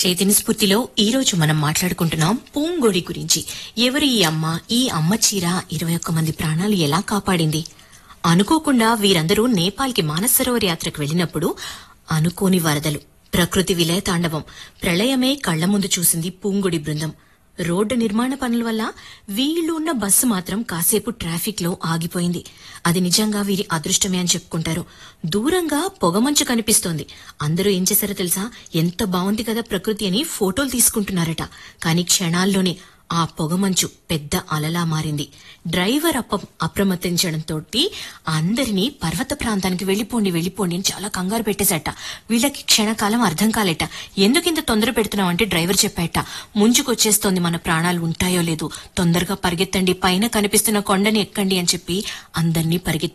చైతన్య స్ఫూర్తిలో ఈ రోజు మనం మాట్లాడుకుంటున్నాం పూంగొడి గురించి ఎవరు ఈ అమ్మ ఈ అమ్మ చీర ఇరవై ఒక్క మంది ప్రాణాలు ఎలా కాపాడింది అనుకోకుండా వీరందరూ నేపాల్కి మానసరోవర్ యాత్రకు వెళ్లినప్పుడు అనుకోని వరదలు ప్రకృతి విలయ తాండవం ప్రళయమే కళ్ల ముందు చూసింది పూంగుడి బృందం రోడ్డు నిర్మాణ పనుల వల్ల వీళ్లు ఉన్న బస్సు మాత్రం కాసేపు ట్రాఫిక్ లో ఆగిపోయింది అది నిజంగా వీరి అదృష్టమే అని చెప్పుకుంటారు దూరంగా పొగమంచు కనిపిస్తోంది అందరూ ఏం చేశారో తెలుసా ఎంత బాగుంది కదా ప్రకృతి అని ఫోటోలు తీసుకుంటున్నారట కానీ క్షణాల్లోనే ఆ పొగమంచు పెద్ద అలలా మారింది డ్రైవర్ అప్ప అప్రమత్తించడంతో అందరినీ పర్వత ప్రాంతానికి వెళ్లిపోండి వెళ్లిపోండి అని చాలా కంగారు పెట్టేశాట వీళ్ళకి క్షణకాలం అర్థం కాలేట ఎందుకింత తొందర పెడుతున్నావు అంటే డ్రైవర్ చెప్పాట ముంచుకొచ్చేస్తోంది మన ప్రాణాలు ఉంటాయో లేదు తొందరగా పరిగెత్తండి పైన కనిపిస్తున్న కొండని ఎక్కండి అని చెప్పి అందరినీ పరిగెత్తి